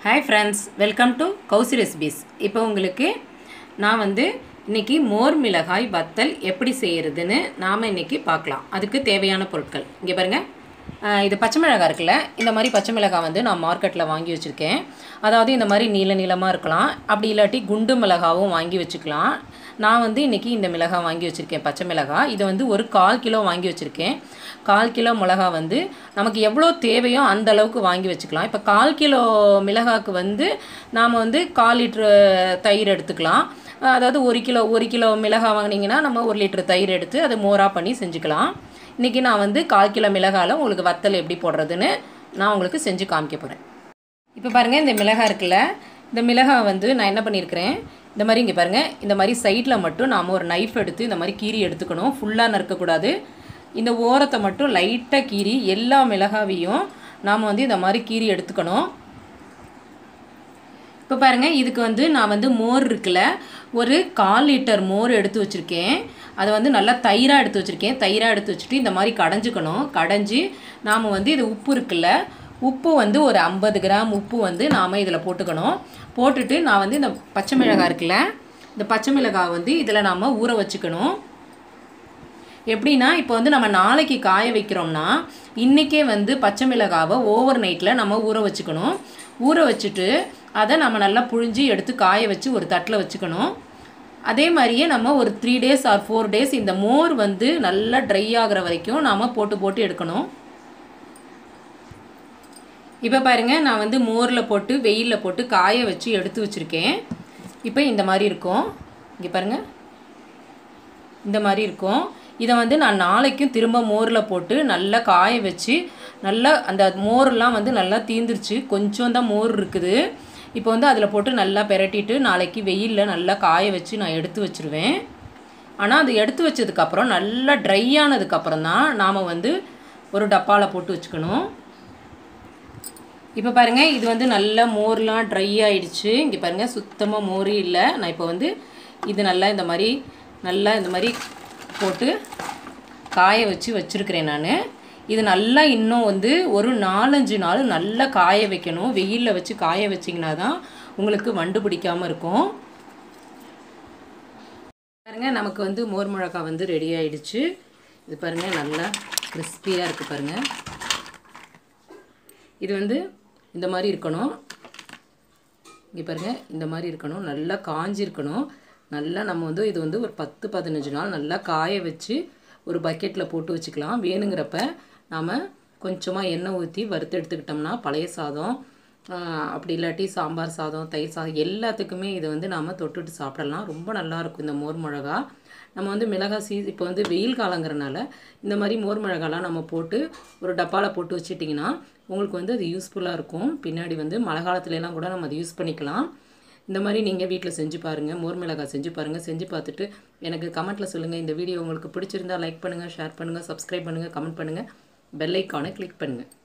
hi friends welcome to Kousi recipes இப்போ உங்களுக்கு நான் வந்து இன்னைக்கு மோர் மிளகாய் வத்தல் எப்படி செய்கிறதுன்னு நாம் இன்னைக்கு பார்க்கலாம் அதுக்கு தேவையான பொருட்கள் இங்கே பாருங்கள் ஆஹ் இது பச்சை மிளகாய் இருக்குல்ல இந்த மாதிரி பச்சை மிளகாய் வந்து நான் மார்க்கெட்டில் வாங்கி வச்சுருக்கேன் அதாவது இந்த மாதிரி நீள நீளமாக இருக்கலாம் அப்படி இல்லாட்டி குண்டு மிளகாவும் வாங்கி வச்சுக்கலாம் நான் வந்து இன்றைக்கி இந்த மிளகாய் வாங்கி வச்சுருக்கேன் பச்சை மிளகாய் இதை வந்து ஒரு கால் கிலோ வாங்கி வச்சுருக்கேன் கால் கிலோ மிளகா வந்து நமக்கு எவ்வளோ தேவையோ அந்த அளவுக்கு வாங்கி வச்சுக்கலாம் இப்போ கால் கிலோ மிளகாக்கு வந்து நாம் வந்து கால் லிட்ரு தயிர் எடுத்துக்கலாம் அதாவது ஒரு கிலோ ஒரு கிலோ மிளகாய் வாங்கினீங்கன்னா நம்ம ஒரு லிட்டர் தயிர் எடுத்து அதை மோராக பண்ணி செஞ்சுக்கலாம் இன்றைக்கி நான் வந்து கால் கிலோ மிளகாயில் உங்களுக்கு வத்தல் எப்படி போடுறதுன்னு நான் உங்களுக்கு செஞ்சு காமிக்க போகிறேன் இப்போ பாருங்கள் இந்த மிளகாய் இருக்குல்ல இந்த மிளகாய் வந்து நான் என்ன பண்ணியிருக்கிறேன் இந்த மாதிரி இங்கே பாருங்கள் இந்த மாதிரி சைடில் மட்டும் நாம் ஒரு நைஃப் எடுத்து இந்த மாதிரி கீரி எடுத்துக்கணும் ஃபுல்லாக நறுக்கக்கூடாது இந்த ஓரத்தை மட்டும் லைட்டாக கீறி எல்லா மிளகாவையும் நாம் வந்து இந்த மாதிரி கீறி எடுத்துக்கணும் இப்போ பாருங்கள் இதுக்கு வந்து நான் வந்து மோர் இருக்குல்ல ஒரு கால் லிட்டர் மோர் எடுத்து வச்சுருக்கேன் அதை வந்து நல்லா தயிராக எடுத்து வச்சுருக்கேன் தயிராக எடுத்து வச்சுட்டு இந்த மாதிரி கடைஞ்சிக்கணும் கடைஞ்சி நாம் வந்து இது உப்பு இருக்குல்ல உப்பு வந்து ஒரு ஐம்பது கிராம் உப்பு வந்து நாம் இதில் போட்டுக்கணும் போட்டுட்டு நான் வந்து இந்த பச்சை மிளகாய் இருக்குல்ல இந்த பச்சை மிளகாய் வந்து இதில் நாம் ஊற வச்சுக்கணும் எப்படின்னா இப்போ வந்து நம்ம நாளைக்கு காய வைக்கிறோம்னா இன்றைக்கே வந்து பச்சை மிளகாவை ஓவர் நைட்டில் நம்ம ஊற வச்சுக்கணும் ஊற வச்சுட்டு அதை நம்ம நல்லா புழிஞ்சு எடுத்து காய வச்சு ஒரு தட்டில் வச்சுக்கணும் அதே மாதிரியே நம்ம ஒரு three days or four days இந்த மோர் வந்து நல்லா ட்ரை ஆகிற வரைக்கும் நாம் போட்டு போட்டு எடுக்கணும் இப்போ பாருங்கள் நான் வந்து மோரில் போட்டு வெயிலில் போட்டு காய வச்சு எடுத்து வச்சுருக்கேன் இப்போ இந்த மாதிரி இருக்கும் இங்கே பாருங்கள் இந்த மாதிரி இருக்கும் இதை வந்து நான் நாளைக்கும் திரும்ப மோரில் போட்டு நல்லா காய வச்சு நல்லா அந்த மோர்லாம் வந்து நல்லா தீந்துருச்சு கொஞ்சம் தான் மோர் இருக்குது இப்போ வந்து அதில் போட்டு நல்லா பெரட்டிட்டு நாளைக்கு வெயிலில் நல்லா காய வச்சு நான் எடுத்து வச்சுருவேன் ஆனால் அது எடுத்து வச்சதுக்கப்புறம் நல்லா ட்ரை ஆனதுக்கப்புறம் தான் நாம் வந்து ஒரு டப்பாவில் போட்டு வச்சுக்கணும் இப்போ பாருங்கள் இது வந்து நல்லா மோர்லாம் ட்ரை ஆயிடுச்சு இங்கே பாருங்கள் சுத்தமாக மோரே இல்லை நான் இப்போ வந்து இது நல்லா இந்த மாதிரி நல்லா இந்த மாதிரி போட்டு காய வச்சு வச்சுருக்கிறேன் நான் இது நல்லா இன்னும் வந்து ஒரு நாலஞ்சு நாள் நல்லா காய வைக்கணும் வெயிலில் வச்சு காய வச்சிங்கன்னா தான் உங்களுக்கு வண்டு பிடிக்காமல் இருக்கும் பாருங்க நமக்கு வந்து மோர் மிளகாய் வந்து ரெடி ஆயிடுச்சு இது பாருங்கள் நல்லா கிறிஸ்பியாக இருக்குது பாருங்கள் இது வந்து இந்த மாதிரி இருக்கணும் இங்கே பாருங்கள் இந்த மாதிரி இருக்கணும் நல்லா காஞ்சிருக்கணும் நல்லா நம்ம வந்து இது வந்து ஒரு பத்து பதினஞ்சு நாள் நல்லா காய வச்சு ஒரு பக்கெட்டில் போட்டு வச்சுக்கலாம் வேணுங்கிறப்ப நாம் கொஞ்சமாக எண்ணெய் ஊற்றி வறுத்து எடுத்துக்கிட்டோம்னா பழைய சாதம் அப்படி இல்லாட்டி சாம்பார் சாதம் தயிர் சாதம் எல்லாத்துக்குமே இதை வந்து நாம் தொட்டுட்டு சாப்பிடலாம் ரொம்ப நல்லாயிருக்கும் இந்த மோர் மிளகா நம்ம வந்து மிளகாய் சீ இப்போ வந்து வெயில் காலங்கிறனால இந்த மாதிரி மோர் மிளகாலாம் நம்ம போட்டு ஒரு டப்பாவில் போட்டு வச்சிட்டிங்கன்னா உங்களுக்கு வந்து அது யூஸ்ஃபுல்லாக இருக்கும் பின்னாடி வந்து மழை காலத்துலலாம் கூட நம்ம அதை யூஸ் பண்ணிக்கலாம் இந்த மாதிரி நீங்கள் வீட்டில் செஞ்சு பாருங்கள் மோர் மிளகாய் செஞ்சு பாருங்கள் செஞ்சு பார்த்துட்டு எனக்கு கமெண்ட்டில் சொல்லுங்கள் இந்த வீடியோ உங்களுக்கு பிடிச்சிருந்தா லைக் பண்ணுங்கள் ஷேர் பண்ணுங்கள் சப்ஸ்கிரைப் பண்ணுங்கள் கமெண்ட் பண்ணுங்கள் பெல் ஐக்கானை கிளிக் பண்ணுங்கள்